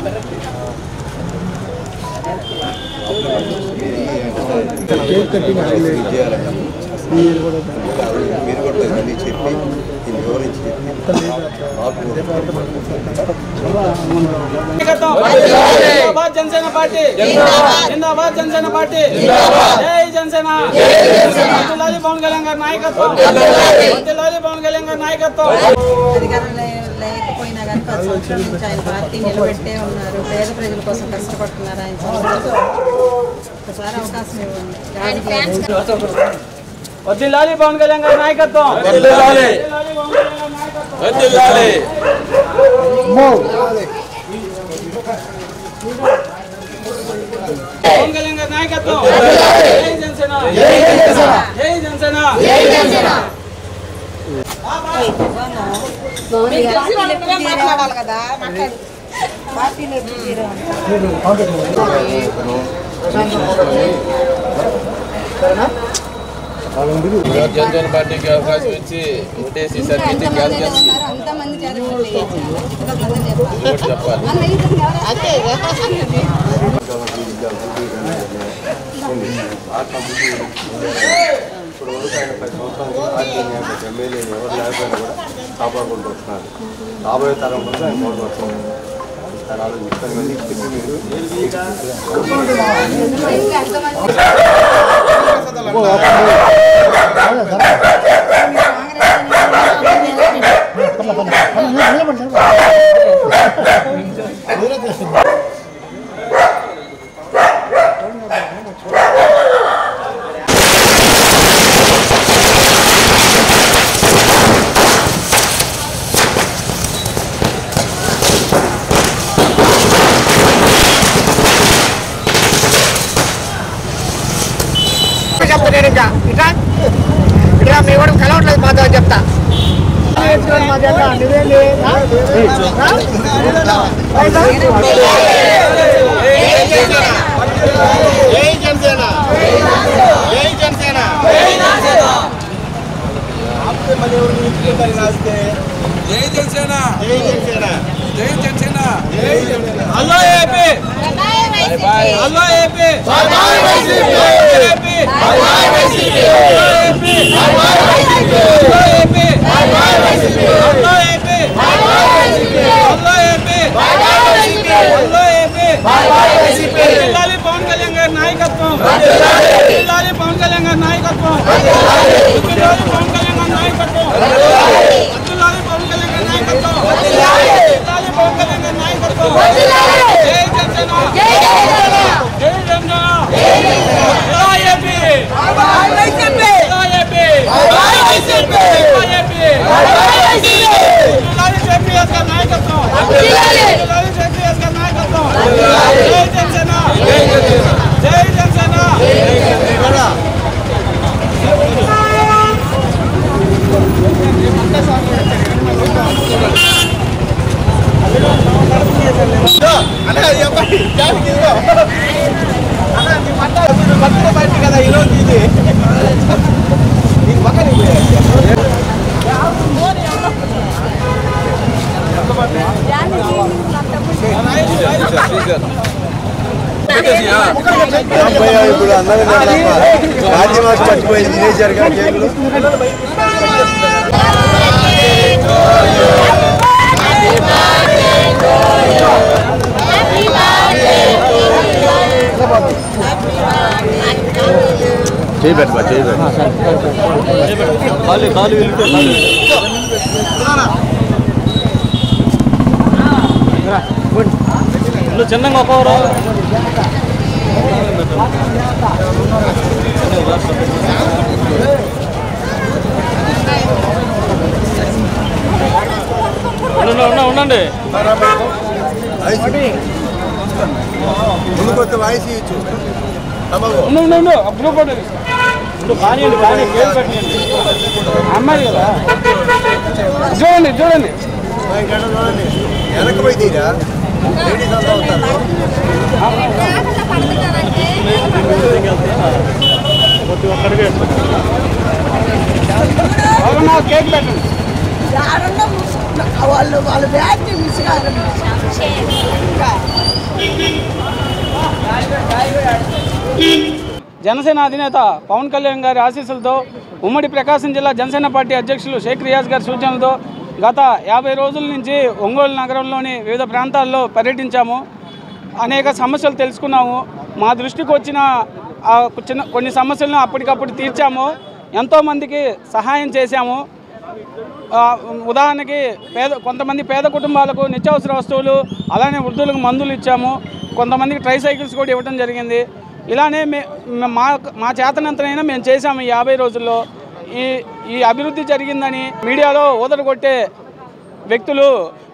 Cake cutting highlight మీరు కూడా మీరు కూడా మళ్ళీ చెప్పి దీన్ని వివరించి చెప్పి జిందాబాద్ జనసేన పార్టీ జిందాబాద్ జనసేన పార్టీ జై జనసేన వద్దులాలి పవన్ కళ్యాణ్ గారి నాయకత్వం వద్దులాలి పవన్ కళ్యాణ్ గారి నాయకత్వం అధికారం లే- లేకపోయినా కానీ పది సంవత్సరాల నుంచి ఆయన పార్టీ నిలబెట్టే ఉన్నారు పేద ప్రజల కోసం కష్టపడుతున్నారు ఆయన సంస్థలు. ఒకసారి అవకాశం ఇవ్వండి రాజకీయ వద్దులాలి పవన్ కళ్యాణ్ గారి నాయకత్వం వద్దులాలి పవన్ కళ్యాణ్ గారి నాయకత్వం పవన్ కళ్యాణ్ గారి నాయకత్వం జై జనసేన జై జనసేన జై జనసేన మాట్లాడాలి కదా మాట్లాడు పార్టీలో ఎప్పుడు తీరాలి జనసేన పార్టీకి అవకాశం ఇచ్చి ఓటేసి సర్కించి గ్యాస్ గ్యాస్ అంతమంది చదువుకుంటే చెప్పాలి చెప్పాలి ఇప్పుడు వరకు ఆయన పది సంవత్సరాలు పార్టీని ఎమ్మెల్యేని ఎవరు లేకపోయినా కూడా కాపాడుకుంటూ వస్తున్నారు రాబోయే తరం కోసం ఆయన కోరుకుంటున్నారు ఒకసారి ఆలోచిస్తాను మళ్ళీ చెప్పి మీరు చెప్తా నేను ఇంకా ఇట్లా ఇట్లా మీ కూడా కలవట్లేదు మాతో అని చెప్తా మా జెండా నువ్వేంది? ఆ? ఆ? జై జనసేన జై జనసేన జై జనసేన జై జనసేన జై Janasena hello AP boy hello AP AP AP hello AP hello AP hello AP hello AP hello Pawan Kalyan గారి నాయకత్వం జిల్లాలి పవన్ కళ్యాణ్ గారి నాయకత్వం జిల్లాలి పవన్ కళ్యాణ్ గారి నాయకత్వం జిల్లాలి పవన్ కళ్యాణ్ గారి నాయకత్వం జిల్లాలి పవన్ కళ్యాణ్ గారి నాయకత్వం జై జనసేన జై జనసేన జై ఏపీ జై ఏపీ జై ఏపీ జిల్లాలి జేపీఎస్ గారి నాయకత్వం జిల్లాలి జేపీఎస్ గారి నాయకత్వం జై జనసేన జై జనసేన కదా ఈరోజు ఇది నీకు పక్కన అబ్బాయి ఇప్పుడు అందరూ రాజ్యం మర్చిపోయింది తినేశారు కానీ కేకులు చేయి పెట్టమా చేయి చిన్నగా ఒక్కరు ఉండండి ముందు కొత్త వాయిస్ ఇచ్చు ఉండు ఉండు ఉండు అప్పుడు పడు ఇప్పుడు కానివ్వండి కానీ పేరు పెట్టండి అమ్మాయి కదా చూడండి చూడండి వెనక పోయి తీరా లేడీస్ అంతా అవుతారు ప్రతి ఒక్కరికి అవునా కేక్ పెట్టండి యాడన్నా మూసుకున్నా వాళ్ళు వాళ్ళ బ్యాగ్ మిస్ కాదు జనసేన అధినేత పవన్ కళ్యాణ్ గారి ఆశీస్సులతో ఉమ్మడి ప్రకాశం జిల్లా జనసేన పార్టీ అధ్యక్షులు షేక్ రియాజ్ గారి సూచనలతో గత యాభై రోజుల నుంచి ఒంగోలు నగరంలోని వివిధ ప్రాంతాల్లో పర్యటించాము అనేక సమస్యలు తెలుసుకున్నాము మా దృష్టికి వచ్చిన ఆ చిన్న కొన్ని సమస్యలను అప్పటికప్పుడు తీర్చాము ఎంతోమందికి సహాయం చేశాము ఆ, ఉదాహరణకి పేద కొంతమంది పేద కుటుంబాలకు నిత్యావసర వస్తువులు అలానే వృద్ధులకు మందులు ఇచ్చాము కొంతమందికి ట్రై సైకిల్స్ కూడా ఇవ్వడం జరిగింది ఇలానే మే మే- మా మా చేతనంతనైనా మేము చేశాము ఈ యాభై రోజుల్లో ఈ ఈ అభివృద్ధి జరిగిందని మీడియాలో ఊదర కొట్టే వ్యక్తులు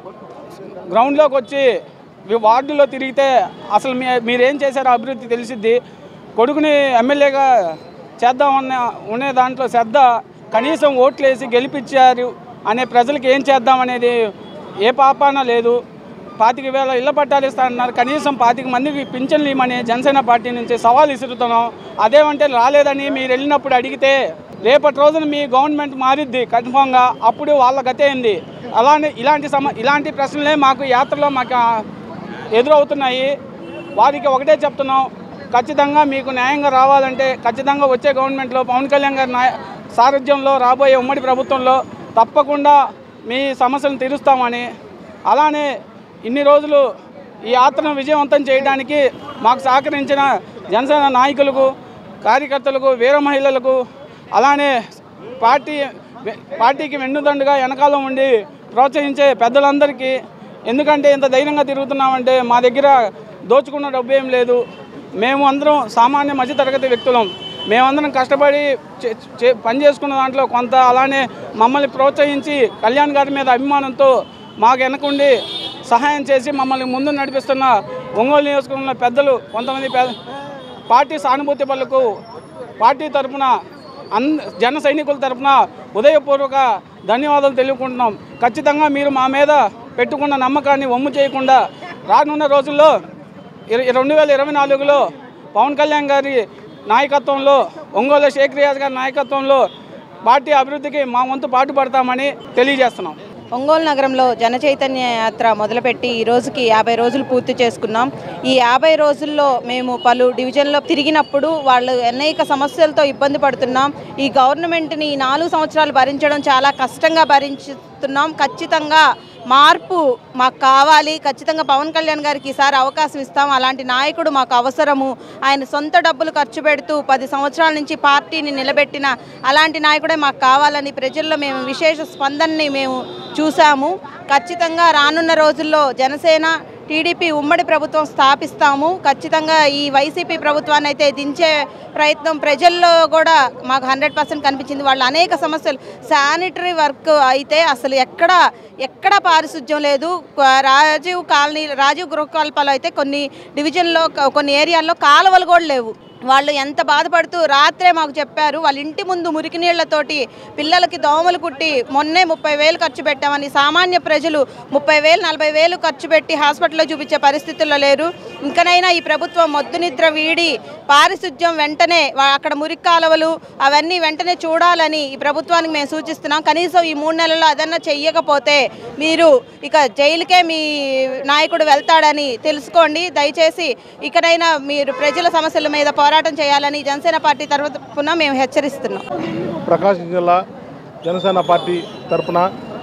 గ్రౌండ్లోకి వచ్చి ఈ వార్డులో తిరిగితే అసలు మీ మీరేం చేశారో అభివృద్ధి తెలిసిద్ది కొడుకుని ఎమ్మెల్యేగా చేద్దామన్న ఉండే దాంట్లో శ్రద్ధ కనీసం ఓట్లేసి గెలిపించారు అనే ప్రజలకు ఏం చేద్దామనేది ఏ పాపాన లేదు పాతిక వేల ఇళ్ల పట్టాలు ఇస్తానన్నారు కనీసం పాతిక మందికి పింఛన్లు ఇవ్వమని జనసేన పార్టీ నుంచి సవాల్ ఇసురుతున్నాం అదేమంటే రాలేదని మీరు వెళ్ళినప్పుడు అడిగితే రేపటి రోజున మీ గవర్నమెంట్ మారిద్ది కన్ఫామ్గా అప్పుడు వాళ్ళ గతే ఏంది అలానే ఇలాంటి సమ ఇలాంటి ప్రశ్నలే మాకు యాత్రలో మాకు ఆ, ఎదురవుతున్నాయి వారికి ఒకటే చెప్తున్నాం ఖచ్చితంగా మీకు న్యాయంగా రావాలంటే ఖచ్చితంగా వచ్చే గవర్నమెంట్లో పవన్ కళ్యాణ్ గారి నాయ సారథ్యంలో రాబోయే ఉమ్మడి ప్రభుత్వంలో తప్పకుండా మీ సమస్యలను తీరుస్తామని అలానే ఇన్ని రోజులు ఈ యాత్రను విజయవంతం చేయడానికి మాకు సహకరించిన జనసేన నాయకులకు కార్యకర్తలకు వీర మహిళలకు అలానే పార్టీ పార్టీకి వెన్నుదండుగా వెనకాల ఉండి ప్రోత్సహించే పెద్దలందరికీ ఎందుకంటే ఇంత ధైర్యంగా తిరుగుతున్నామంటే మా దగ్గర దోచుకున్న డబ్బు ఏం లేదు మేము అందరం సామాన్య మధ్యతరగతి వ్యక్తులం మేమందరం కష్టపడి చే- చే- పని చేసుకున్న దాంట్లో కొంత అలానే మమ్మల్ని ప్రోత్సహించి కళ్యాణ్ గారి మీద అభిమానంతో మాకు వెనకుండి సహాయం చేసి మమ్మల్ని ముందు నడిపిస్తున్న ఒంగోలు నియోజకవర్గంలో పెద్దలు కొంతమంది పెద్ద పార్టీ సానుభూతి పనులకు పార్టీ తరపున అన్ జన సైనికుల తరపున ఉదయపూర్వక ధన్యవాదాలు తెలుపుకుంటున్నాం ఖచ్చితంగా మీరు మా మీద పెట్టుకున్న నమ్మకాన్ని వమ్ము చేయకుండా రానున్న రోజుల్లో ఇర- రెండు వేల ఇరవై నాలుగులో పవన్ కళ్యాణ్ గారి నాయకత్వంలో ఒంగోలు షేక్ రియాజ్ గారి నాయకత్వంలో పార్టీ అభివృద్ధికి మా వంతు పాటుపడతామని తెలియజేస్తున్నాం ఒంగోలు నగరంలో జన చైతన్య యాత్ర మొదలుపెట్టి ఈ రోజుకి యాభై రోజులు పూర్తి చేసుకున్నాం ఈ యాభై రోజుల్లో మేము పలు డివిజన్లో తిరిగినప్పుడు వాళ్ళు అనేక సమస్యలతో ఇబ్బంది పడుతున్నాం ఈ గవర్నమెంట్ని ఈ నాలుగు సంవత్సరాలు భరించడం చాలా కష్టంగా భరించుతున్నాం ఖచ్చితంగా మార్పు మాకు కావాలి ఖచ్చితంగా పవన్ కళ్యాణ్ గారికి ఈసారి అవకాశం ఇస్తాం అలాంటి నాయకుడు మాకు అవసరము ఆయన సొంత డబ్బులు ఖర్చు పెడుతూ పది సంవత్సరాల నుంచి పార్టీని నిలబెట్టిన అలాంటి నాయకుడే మాకు కావాలని ప్రజల్లో మేము విశేష స్పందనని మేము చూసాము ఖచ్చితంగా రానున్న రోజుల్లో జనసేన టీడీపీ ఉమ్మడి ప్రభుత్వం స్థాపిస్తాము ఖచ్చితంగా ఈ వైసీపీ ప్రభుత్వాన్ని అయితే దించే ప్రయత్నం ప్రజల్లో కూడా మాకు హండ్రెడ్ పర్సెంట్ కనిపించింది వాళ్ళు అనేక సమస్యలు శానిటరీ వర్క్ అయితే అసలు ఎక్కడ ఎక్కడ పారిశుధ్యం లేదు క- రాజీవ్ కాలనీ రాజీవ్ గృహకల్పాలు అయితే కొన్ని డివిజన్లో క- కొన్ని ఏరియాల్లో కాలువలు కూడా లేవు వాళ్ళు ఎంత బాధపడుతూ రాత్రే మాకు చెప్పారు వాళ్ళ ఇంటి ముందు మురికి నీళ్లతోటి పిల్లలకి దోమలు కుట్టి మొన్నే ముప్పై వేలు ఖర్చు పెట్టామని సామాన్య ప్రజలు ముప్పై వేలు నలభై వేలు ఖర్చు పెట్టి హాస్పిటల్లో చూపించే పరిస్థితుల్లో లేరు ఇంకనైనా ఈ ప్రభుత్వం మొద్దు నిద్ర వీడి పారిశుధ్యం వెంటనే వా- అక్కడ మురికి కాలువలు అవన్నీ వెంటనే చూడాలని ఈ ప్రభుత్వానికి మేము సూచిస్తున్నాం కనీసం ఈ మూడు నెలల్లో అదన్నా చెయ్యకపోతే మీరు ఇక జైలుకే మీ నాయకుడు వెళ్తాడని తెలుసుకోండి దయచేసి ఇకనైనా మీరు ప్రజల సమస్యల మీద పోరాటం చేయాలని జనసేన పార్టీ తరఫున మేము హెచ్చరిస్తున్నాం ప్రకాశం జిల్లా జనసేన పార్టీ తరపున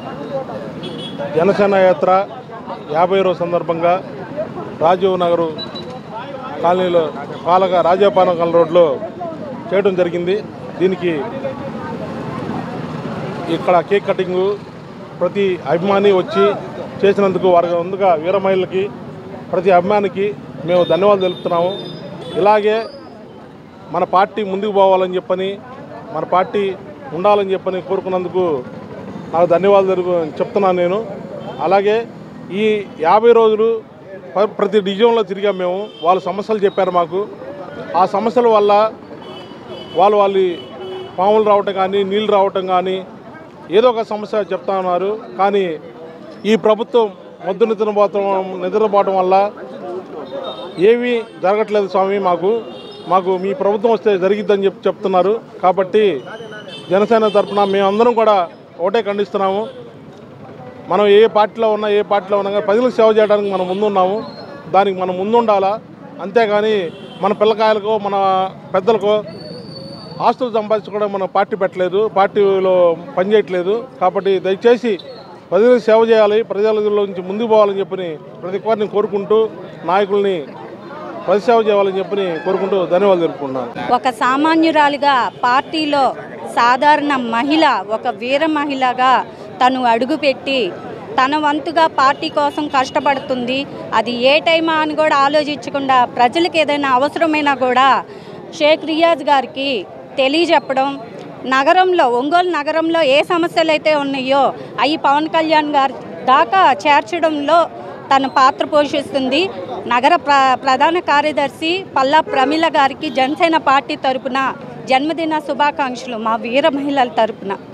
జనసేన యాత్ర యాభై రోజు సందర్భంగా రాజీవ్ నగరు కాలనీలో పాలక రాజాపాలకం రోడ్లో చేయడం జరిగింది దీనికి ఇక్కడ కేక్ కటింగ్ ప్రతి అభిమాని వచ్చి చేసినందుకు వారి ముందుగా వీర మహిళలకి ప్రతి అభిమానికి మేము ధన్యవాదాలు తెలుపుతున్నాము ఇలాగే మన పార్టీ ముందుకు పోవాలని చెప్పని మన పార్టీ ఉండాలని చెప్పని కోరుకున్నందుకు నాకు ధన్యవాదాలు తెలుపు చెప్తున్నాను నేను అలాగే ఈ యాభై రోజులు ప్ర- ప్రతి డివిజన్లో తిరిగాం మేము వాళ్ళ సమస్యలు చెప్పారు మాకు ఆ సమస్యల వల్ల వాళ్ళు వాళ్ళ పాములు రావటం కానీ నీళ్ళు రావటం కానీ ఏదో ఒక సమస్య చెప్తా ఉన్నారు కానీ ఈ ప్రభుత్వం మొద్దు నిద్రపోవటం నిద్రపోవటం వల్ల ఏమీ జరగట్లేదు స్వామి మాకు మాకు మీ ప్రభుత్వం వస్తే జరిగిద్దని చెప్పి చెప్తున్నారు కాబట్టి జనసేన తరఫున మేమందరం కూడా ఒకటే ఖండిస్తున్నాము మనం ఏ పార్టీలో ఉన్నా ఏ పార్టీలో ఉన్నా కానీ ప్రజలకు సేవ చేయడానికి మనం ముందున్నాము దానికి మనం ముందుండాలా అంతేగాని మన పిల్లకాయలకో మన పెద్దలకో ఆస్తులు సంపాదించుకోవడం మనం పార్టీ పెట్టలేదు పార్టీలో పనిచేయట్లేదు కాబట్టి దయచేసి ప్రజలకు సేవ చేయాలి ప్రజల నుంచి ముందుకు పోవాలని చెప్పని ప్రతి ఒక్కరిని కోరుకుంటూ నాయకుల్ని ప్రతి సేవ చేయాలని చెప్పని కోరుకుంటూ ధన్యవాదాలు తెలుపుకుంటున్నాను ఒక సామాన్యురాలిగా పార్టీలో సాధారణ మహిళ ఒక వీర మహిళగా తను అడుగుపెట్టి తన వంతుగా పార్టీ కోసం కష్టపడుతుంది అది ఏ టైమా అని కూడా ఆలోచించకుండా ప్రజలకు ఏదైనా అవసరమైనా కూడా షేక్ రియాజ్ గారికి తెలియజెప్పడం నగరంలో ఒంగోలు నగరంలో ఏ సమస్యలు అయితే ఉన్నాయో అవి పవన్ కళ్యాణ్ గారి దాకా చేర్చడంలో తన పాత్ర పోషిస్తుంది నగర ప్ర ప్రధాన కార్యదర్శి పల్లా ప్రమిళ గారికి జనసేన పార్టీ తరపున జన్మదిన శుభాకాంక్షలు మా వీర మహిళల తరపున